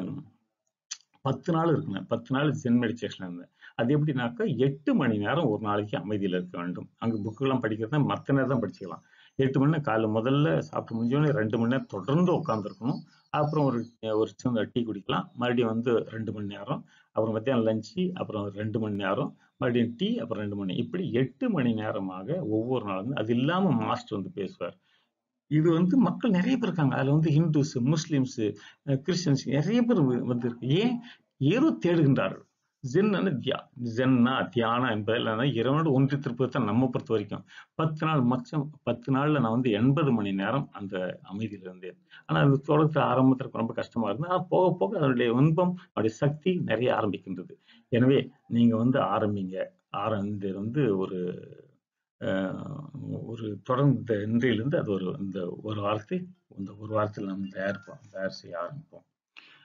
10 நாள் இருக்குங்க. 10 நாள் ஜென் மெடிடேஷன்ல இருந்தேன். அது எப்படின்னாக்கா 8 மணி நேரம் ஒரு நாளைக்கு அமைதியில இருக்க வேண்டும். அங்க புக்குலாம் படிக்கிறதுனா மத்த நேரம் தான் படிச்சுக்கலாம். 8 மணி நேரம் காலைல முதல்ல சாப்பிட்டு முடிஞ்சோனே 2 மணி நேரம் தொடர்ந்து உட்கார்ந்திருக்கணும். அப்புறம் ஒரு ஒரு சின்ன டீ குடிக்கலாம். மறுபடியும் வந்து 2 மணி நேரம். அப்புறம் மத்தியானம் லஞ்ச், அப்புறம் 2 மணி நேரம். மறுபடியும் டீ, அப்புறம் 2 மணி. இப்படி 8 மணி நேரமாக ஒவ்வொரு நாளும் அது இல்லாம மாஸ்டர் வந்து பேசுவார். இது வந்து மக்கள் நெறைய பேர் இருக்காங்க. அதுல வந்து ஹிந்துஸ், முஸ்லிம்ஸ், கிறிஸ்டியன்ஸ் நெறைய பேர் வந்து ஏன் ஏதோ தேடுகின்றார்கள். ஜென் தியா ஜென்னா தியானம் என்பதில் இறைவனோடு ஒன்றித்திருப்பது தான் நம்ம பொறுத்த வரைக்கும். 10 நாள் மச்சம் 10 நாள்ல நான் வந்து 80 மணி நேரம் அந்த அமைதியில இருந்தேன். ஆனா அது தொடக்கத்துல ஆரம்பத்துல ரொம்ப கஷ்டமா இருந்தது. ஆனா போக போக அதனுடைய இன்பம், அதனுடைய சக்தி நெறைய ஆரம்பிக்கின்றது. எனவே நீங்க வந்து ஆரம்பிங்க. ஆரம்பித்து வந்து ஒரு அ ஒரு தொடர்ந்து இன்றையிலிருந்து அது ஒரு இந்த ஒரு வாரத்தை இந்த ஒரு வாரத்தில் நாம் தயார் தயார் செய்ய ஆரம்பிப்போம்.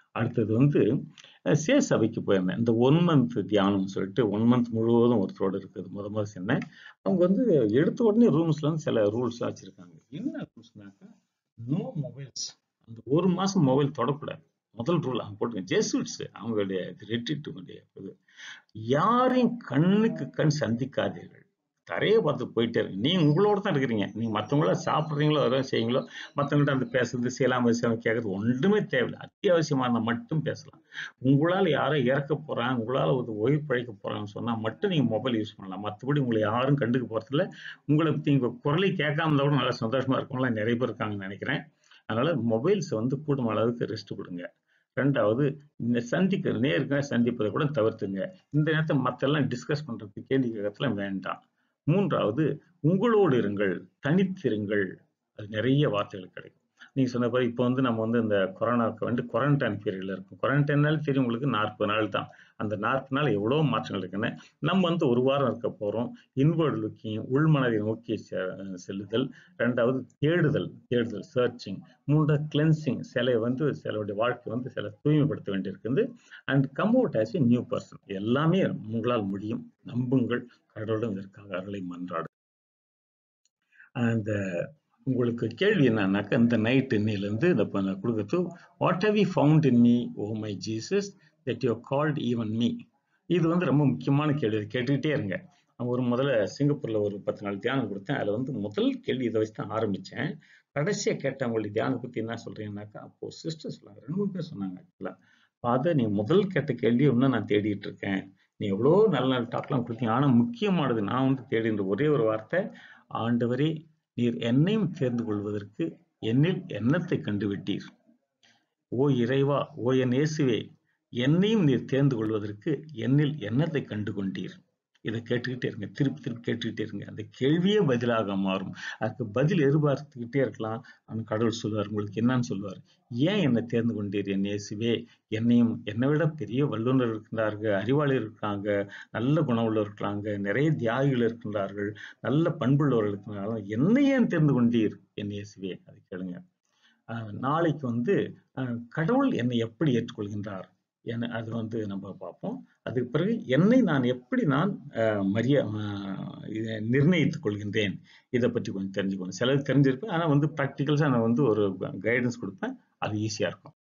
அடுத்தது வந்து அஹ், சே சபைக்கு போயிருந்தேன் இந்த ஒன் மந்த் தியானம் சொல்லிட்டு ஒன் மந்த் முழுவதும் ஒருத்தரோட இருக்குது முத முத சொன்னேன் அவங்க வந்து எடுத்த உடனே ரூம்ஸ்ல வந்து சில ரூல்ஸ் வச்சிருக்காங்க என்ன ரூல்ஸ்னாக்கா நோ மொபைல்ஸ் அந்த ஒரு மாசம் மொபைல் தொடக்கூடாது முதல் ரூல் அவங்க போட்டுங்க ஜெசுட்ஸ் அவங்களுடைய ரெட்டிட்டுடைய இது யாரையும் கண்ணுக்கு கண் சந்திக்காதீர்கள் தரையை பார்த்து போயிட்டே இருக்கு நீங்க உங்களோட தான் இருக்கிறீங்க நீங்க மத்தவங்கள சாப்பிடுறீங்களோ அதோ செய்யுங்களோ மத்தவங்கள்ட்ட அந்த பேசுறது செய்யலாம் பேசலாம் கேட்கறது ஒன்றுமே தேவையில்லை அத்தியாவசியமா இருந்தா மட்டும் பேசலாம் உங்களால யாரோ இறக்க போறாங்க உங்களால ஒரு உயிர் பழைக்க போறாங்கன்னு சொன்னா மட்டும் நீங்க மொபைல் யூஸ் பண்ணலாம் மற்றபடி உங்களை யாரும் கண்டுக்க போறதில்ல உங்களை பத்தி உங்க குரலை கேட்காம இருந்தா கூட நல்லா சந்தோஷமா இருக்கவங்களாம் நிறைய பேர் இருக்காங்கன்னு நினைக்கிறேன் அதனால மொபைல்ஸ் வந்து கூடும் அளவுக்கு ரெஸ்ட் கொடுங்க ரெண்டாவது இந்த சந்திக்கிற நேருக்கு சந்திப்பதை கூட தவிர்த்துங்க இந்த நேரத்தை மத்தெல்லாம் டிஸ்கஸ் பண்றதுக்கு கேள்வி கேட்கறதுல வேண்டாம் மூன்றாவது உங்களோடு இருங்கள் தனித்திருங்கள் அது நிறைய வார்த்தைகள் கிடைக்கும் நீங்க சொன்ன மாதிரி இப்போ வந்து நம்ம வந்து இந்த கொரோனாவுக்கு வந்து குவாரண்டைன் பீரியட்ல இருக்கும் குவாரண்டைன்னால தெரியும் உங்களுக்கு நாற்பது நாள் தான் அந்த நாற்பது நாள் எவ்வளவு மாற்றங்கள் இருக்குன்னு நம்ம வந்து ஒரு வாரம் இருக்க போறோம் இன்வர்ட் லுக்கிங் உள்மனதை நோக்கி செ- செல்லுதல் ரெண்டாவது தேடுதல் தேடுதல் சர்ச்சிங் மூன்றாவது கிளென்சிங் சிலை வந்து சிலருடைய வாழ்க்கை வந்து சில தூய்மைப்படுத்த வேண்டியிருக்குது and come out as a new person எல்லாமே உங்களால் முடியும் நம்புங்கள் கடவுளும் இதற்காக அருளை மன்றாடு அந்த உங்களுக்கு கேள்வி என்னன்னாக்கா இந்த நைட் இன்னிலிருந்து இந்த இப்ப நான் கொடுக்கறது what have you found in me oh my Jesus that you called even me இது வந்து ரொம்ப முக்கியமான கேள்வி இது கேட்டுக்கிட்டே இருங்க நான் ஒரு முதல்ல சிங்கப்பூர்ல ஒரு பத்து நாள் தியானம் கொடுத்தேன் அதுல வந்து முதல் கேள்வி இதை வச்சு தான் ஆரம்பிச்சேன் கடைசியா கேட்டவங்களுடைய தியானம் பத்தி என்ன சொல்றீங்கன்னாக்கா அப்போ சிஸ்டர் சொன்னாங்க ரெண்டு மூணு பேர் சொன்னாங்க ஆக்சுவலா அதை நீ முதல் கேட்ட கேள்வி இன்னும் நான் தேடிட்டு இருக்கேன் நீ எவ்வளோ நல்ல நல்ல டாக்லாம் கொடுத்தீங்க ஆனா முக்கியமானது நான் வந்து தேடின்ற ஒரே ஒரு வார்த்தை ஆண்டவரே நீர் என்னையும் தேர்ந்து கொள்வதற்கு என்னில் எண்ணத்தை கண்டுவிட்டீர் ஓ இறைவா ஓ என் இயேசுவே என்னையும் நீர் தேர்ந்து கொள்வதற்கு என்னில் எண்ணத்தை கண்டு கொண்டீர் இதை கேட்டுக்கிட்டே இருங்க திருப்பி திருப்பி கேட்டுக்கிட்டே இருங்க அந்த கேள்வியே பதிலாக மாறும் அதுக்கு பதில் எதிர்பார்த்துக்கிட்டே இருக்கலாம் அந்த கடவுள் சொல்வார் உங்களுக்கு என்னன்னு சொல்வார் ஏன் என்னை தேர்ந்து கொண்டீர் என் இயேசுவே என்னையும் என்னை விட பெரிய வல்லுநர் இருக்கின்றார்கள் அறிவாளி இருக்காங்க நல்ல குணமுள்ளவர் இருக்கிறாங்க நிறைய தியாகிகள் இருக்கின்றார்கள் நல்ல பண்புள்ளவர்கள் இருக்கிறார்கள் என்னை ஏன் தேர்ந்து கொண்டீர் என் இயேசுவே அதை கேளுங்க ஆஹ் நாளைக்கு வந்து ஆஹ் கடவுள் என்னை எப்படி ஏற்றுக்கொள்கின்றார் என அது வந்து நம்ம பார்ப்போம் அதுக்கு பிறகு என்னை நான் எப்படி நான் ஆஹ் மரிய ஆஹ் இதை நிர்ணயித்துக் கொள்கின்றேன் இதை பற்றி கொஞ்சம் தெரிஞ்சுக்கணும் சிலது தெரிஞ்சிருப்பேன் ஆனா வந்து ப்ராக்டிகல்ஸா நான் வந்து ஒரு கைடன்ஸ் கொடுப்பேன் அது ஈஸியா இருக்கும்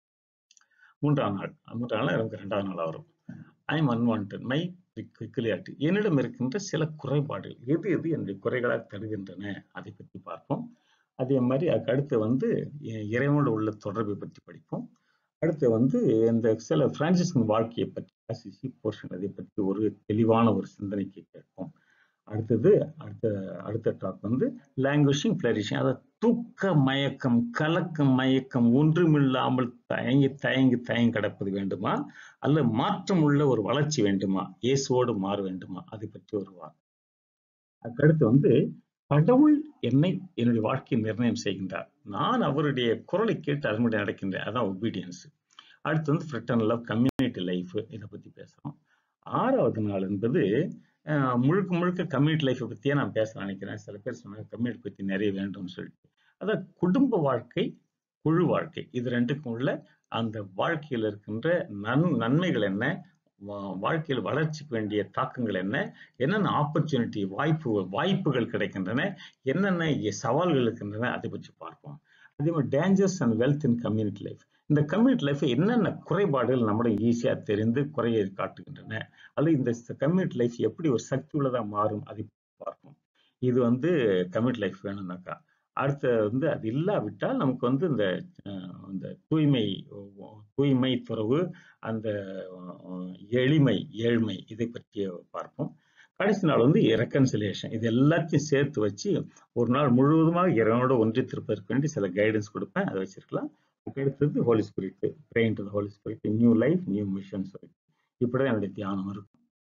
மூன்றாம் நாள் மூன்றாம் நாள் எனக்கு ரெண்டாவது நாள் வரும் ஐ எம் அன்வான்ட் மை கிளியாட்டு என்னிடம் இருக்கின்ற சில குறைபாடுகள் எது எது என்னுடைய குறைகளாக தருகின்றன அதை பற்றி பார்ப்போம் அதே மாதிரி அதுக்கு அடுத்து வந்து இ- இறைவனோடு உள்ள தொடர்பை பற்றி படிப்போம் அடுத்து வந்து இந்த சில பிரான்சிஸ்கன் வாழ்க்கையை பற்றி அசிசி போர்ஷன் அதை பற்றி ஒரு தெளிவான ஒரு சிந்தனைக்கு கேட்போம் அடுத்தது அடுத்த அடுத்த டாக் வந்து லாங்குவேஜிங் ஃபிளரிஷிங் அதாவது தூக்க மயக்கம் கலக்கம் மயக்கம் ஒன்றுமில்லாமல் தயங்கி தயங்கி தயங்கி கிடப்பது வேண்டுமா அல்ல மாற்றம் உள்ள ஒரு வளர்ச்சி வேண்டுமா இயேசுவோடு மாற வேண்டுமா அதை பற்றி ஒரு வார்த்தை அதுக்கடுத்து வந்து கடவுள் என்னை என்னுடைய வாழ்க்கையை நிர்ணயம் செய்கின்றார் நான் அவருடைய குரலை கேட்டு அதன்படி நடக்கின்றேன் அதான் ஒபீடியன்ஸ் அடுத்து வந்து ஃப்ரெட்டன் லவ் கம்யூனிட்டி லைஃப் இதை பத்தி பேசுறோம் ஆறாவது நாள் என்பது அஹ், முழுக்க முழுக்க கம்யூனிட்டி லைஃப்பை பத்தியே நான் பேச நினைக்கிறேன் சில பேர் சொன்னாங்க கம்யூனிட்டி பத்தி நிறைய வேண்டும்னு சொல்லிட்டு அதான் குடும்ப வாழ்க்கை குழு வாழ்க்கை இது ரெண்டுக்கும் உள்ள அந்த வாழ்க்கையில் இருக்கின்ற நன் நன்மைகள் என்ன வா- வாழ்க்கையில் வளர்ச்சிக்கு வேண்டிய தாக்கங்கள் என்ன என்னென்ன ஆப்பர்ச்சுனிட்டி வாய்ப்பு வாய்ப்புகள் கிடைக்கின்றன என்னென்ன இ- சவால்கள் இருக்கின்றன அதை பற்றி பார்ப்போம் அதே மாதிரி dangers and wealth in community life இந்த கம்யூனிட்டி லைஃப் என்னென்ன குறைபாடுகள் நம்மளை ஈஸியா தெரிந்து குறையை காட்டுகின்றன அல்லது இந்த கம்யூனிட்டி லைஃப் எப்படி ஒரு சக்தி உள்ளதா மாறும் அதை பார்ப்போம் இது வந்து கம்யூனிட்டி லைஃப் வேணும்னாக்கா அடுத்து வந்து அது இல்லாவிட்டால் நமக்கு வந்து இந்த அஹ், இந்த தூய்மை தூய்மை துறவு அந்த அஹ், எளிமை ஏழ்மை இதை பற்றி பார்ப்போம் கடைசி நாள் வந்து ரெக்கன்சிலியேஷன் இது எல்லாத்தையும் சேர்த்து வச்சு ஒரு நாள் முழுவதுமாக இறைவனோட ஒன்றித்திருப்பதற்கு வேண்டி சில கைடன்ஸ் கொடுப்பேன் அதை வச்சிருக்கலாம் அதுக்கு அடுத்தது Holy Spirit train to Holy Spirit new life new mission சொல்லிட்டு இப்படிதான் என்னுடைய தியானம் இருக்கும்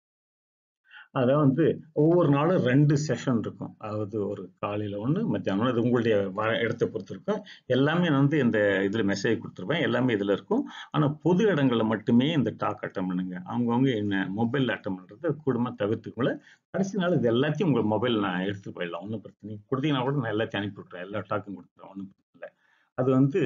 அதான் வந்து ஒவ்வொரு நாளும் ரெண்டு செஷன் இருக்கும் அதாவது ஒரு காலையில ஒண்ணு மத்தியானம் அது உங்களுடைய வ- இடத்தை பொறுத்து இருக்கும் எல்லாமே நான் வந்து இந்த இதுல மெசேஜ் கொடுத்துருப்பேன் எல்லாமே இதுல இருக்கும் ஆனா பொது இடங்கள்ல மட்டுமே இந்த டாக் அட்டம் பண்ணுங்க அவங்கவுங்க என்ன மொபைல் அட்டம் பண்றது கூடமா தவிர்த்துக்குள்ள கடைசி நாள் இது எல்லாத்தையும் உங்க மொபைல் நான் எடுத்து போயிடலாம் ஒன்றும் பிரச்சனை இல்லை. கொடுத்தீங்கன்னா கூட நான் எல்லாத்தையும் அனுப்பி விட்டுறேன் எல்லா டாக்கும் கொடுத்துறேன் ஒன்றும் பிரச்சனை இல்லை அது வந்து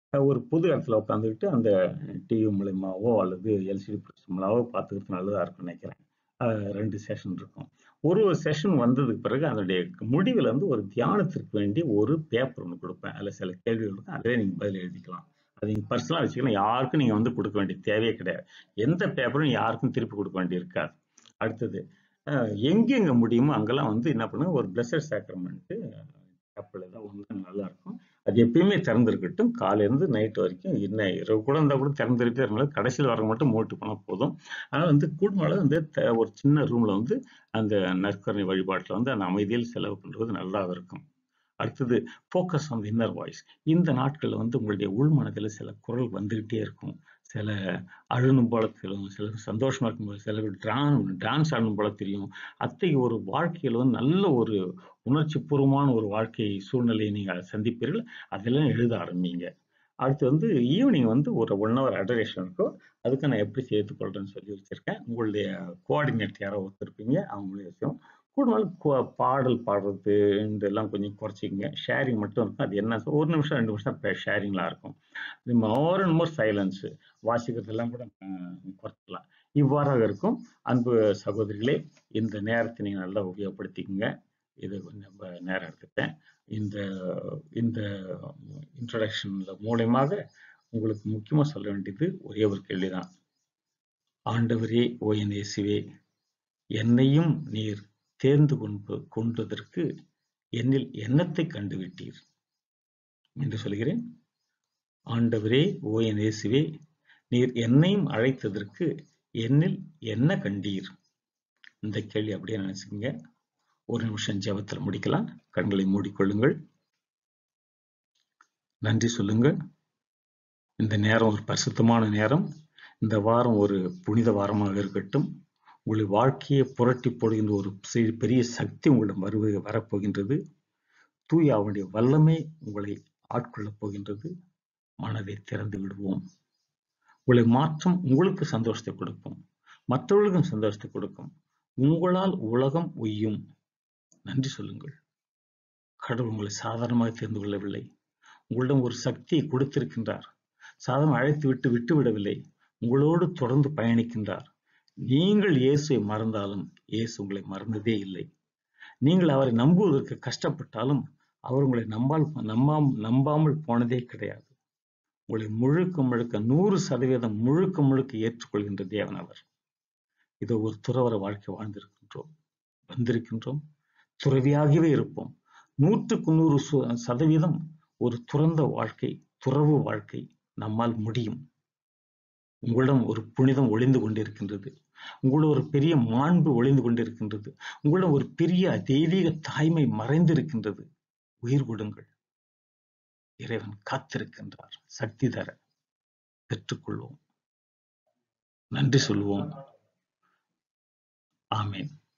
அஹ் ஒரு பொது இடத்துல உட்காந்துக்கிட்டு அந்த டிவி மூலியமாவோ அல்லது எல்சிடி மூலமாவோ பார்த்துக்கிறது நல்லதா இருக்கும்னு நினைக்கிறேன் அஹ் ரெண்டு செஷன் இருக்கும் ஒரு ஒரு செஷன் வந்ததுக்கு பிறகு அதனுடைய முடிவில் வந்து ஒரு தியானத்திற்கு வேண்டி ஒரு பேப்பர் ஒன்று கொடுப்பேன் அதில் சில கேள்விகள் இருக்கும் அதிலே நீங்கள் பதில் எழுதிக்கலாம் அது நீங்கள் பர்சனலாக வச்சுக்கலாம் யாருக்கும் நீங்கள் வந்து கொடுக்க வேண்டிய தேவையே கிடையாது எந்த பேப்பரும் யாருக்கும் திருப்பி கொடுக்க வேண்டி இருக்காது அடுத்தது அஹ் எங்கெங்க முடியுமோ அங்கெல்லாம் வந்து என்ன பண்ணுங்க ஒரு பிளஸர் சேக்ரமெண்ட்டு கப்பல் ஏதாவது ஒன்று நல்லா இருக்கும் அது எப்பயுமே திறந்திருக்கட்டும் காலையிலேருந்து நைட் வரைக்கும் என்ன இரவு கூட இருந்தால் கூட திறந்துருக்கே இருந்தாலும் கடைசியில் வர மட்டும் மூட்டு போனால் போதும் அதனால் வந்து கூடுமால வந்து த- ஒரு சின்ன ரூமில் வந்து அந்த நற்கரணை வழிபாட்டில் வந்து அந்த அமைதியில் செலவு பண்ணுறது நல்லா இருக்கும் அடுத்தது ஃபோக்கஸ் ஆன் இன்னர் வாய்ஸ் இந்த நாட்களில் வந்து உங்களுடைய உள் மனதில் சில குரல் வந்துகிட்டே இருக்கும் சில அழுணும் போல தெரியும் சில சந்தோஷமா இருக்கும் போது சில டான் டான்ஸ் ஆடணும் போல தெரியும் அத்தகைய ஒரு வாழ்க்கையில் வந்து நல்ல ஒரு உணர்ச்சி பூர்வமான ஒரு வாழ்க்கை சூழ்நிலையை நீங்கள் சந்திப்பீர்கள் அதெல்லாம் எழுத ஆரம்பிங்க அடுத்து வந்து ஈவினிங் வந்து ஒரு ஒன் ஹவர் அடரேஷன் இருக்கும் அதுக்கு நான் எப்படி சேர்த்து கொள்றேன்னு சொல்லி வச்சிருக்கேன் உங்களுடைய கோஆர்டினேட் யாரோ ஒருத்தருப்பீங்க அவங்களுடைய விஷயம் கூடுதல் பாடல் பாடுறது இதெல்லாம் கொஞ்சம் குறைச்சிக்கங்க ஷேரிங் மட்டும் இருக்கும் அது என்ன ஒரு நிமிஷம் ரெண்டு நிமிஷம் ஷேரிங்லாம் இருக்கும் மோர் அண்ட் மோர் சைலன்ஸ் வாசிக்கிறதெல்லாம் கூட அஹ், குறைச்சிக்கலாம் இவ்வாறாக இருக்கும் அன்பு சகோதரிகளே இந்த நேரத்தை நீங்கள் நல்லா உபயோகப்படுத்திக்கங்க இது கொஞ்சம் ரொம்ப நேரம் எடுத்துட்டேன் இந்த இந்த இன்ட்ரடக்ஷன்ல மூலயமாக உங்களுக்கு முக்கியமா சொல்ல வேண்டியது ஒரே ஒரு கேள்விதான் ஆண்டவரே ஓ என் இயேசுவே என்னையும் நீர் தேர்ந்து கொண்டு கொண்டதற்கு என்னில் எண்ணத்தை கண்டுவிட்டீர் என்று சொல்கிறேன் ஆண்டவரே ஓ என் இயேசுவே நீர் என்னையும் அழைத்ததற்கு என்னில் என்ன கண்டீர் இந்த கேள்வி அப்படியே நினைச்சுக்கங்க ஒரு நிமிஷம் ஜெபத்தில் முடிக்கலாம் கண்களை மூடிக்கொள்ளுங்கள் நன்றி சொல்லுங்கள் இந்த நேரம் ஒரு பரிசுத்தமான நேரம் இந்த வாரம் ஒரு புனித வாரமாக இருக்கட்டும் உங்கள் வாழ்க்கையை புரட்டி போடுகின்ற ஒரு சி- பெரிய சக்தி உங்களிடம் வருவது வரப்போகின்றது தூய அவனுடைய வல்லமை உங்களை ஆட்கொள்ளப் போகின்றது மனதை திறந்து விடுவோம் உங்களை மாற்றம் உங்களுக்கு சந்தோஷத்தை கொடுக்கும் மற்றவர்களுக்கும் சந்தோஷத்தை கொடுக்கும் உங்களால் உலகம் உய்யும் நன்றி சொல்லுங்கள் கடவுள் உங்களை சாதாரணமாக தெரிந்து கொள்ளவில்லை உங்களிடம் ஒரு சக்தியை கொடுத்திருக்கின்றார் சாதாரண அழைத்து விட்டு விட்டு விடவில்லை உங்களோடு தொடர்ந்து பயணிக்கின்றார் நீங்கள் இயேசுவை மறந்தாலும் இயேசு உங்களை மறந்ததே இல்லை நீங்கள் அவரை நம்புவதற்கு கஷ்டப்பட்டாலும் அவர் உங்களை நம்பால் நம்பாம் நம்பாமல் போனதே கிடையாது உங்களை முழுக்க முழுக்க நூறு சதவீதம் முழுக்க முழுக்க ஏற்றுக்கொள்கின்ற தேவன் அவர் இதோ ஒரு துறவர வாழ்க்கை வாழ்ந்திருக்கின்றோம் வந்திருக்கின்றோம் துறவியாகவே இருப்போம் நூற்றுக்கு நூறு சு- சதவீதம் ஒரு துறந்த வாழ்க்கை துறவு வாழ்க்கை நம்மால் முடியும் உங்களிடம் ஒரு புனிதம் ஒளிந்து கொண்டிருக்கின்றது உங்களிடம் ஒரு பெரிய மாண்பு ஒளிந்து கொண்டிருக்கின்றது உங்களிடம் ஒரு பெரிய தெய்வீக தாய்மை மறைந்திருக்கின்றது உயிர் கொடுங்கள் இறைவன் காத்திருக்கின்றார் சக்தி தர பெற்றுக்கொள்வோம் நன்றி சொல்வோம் ஆமென்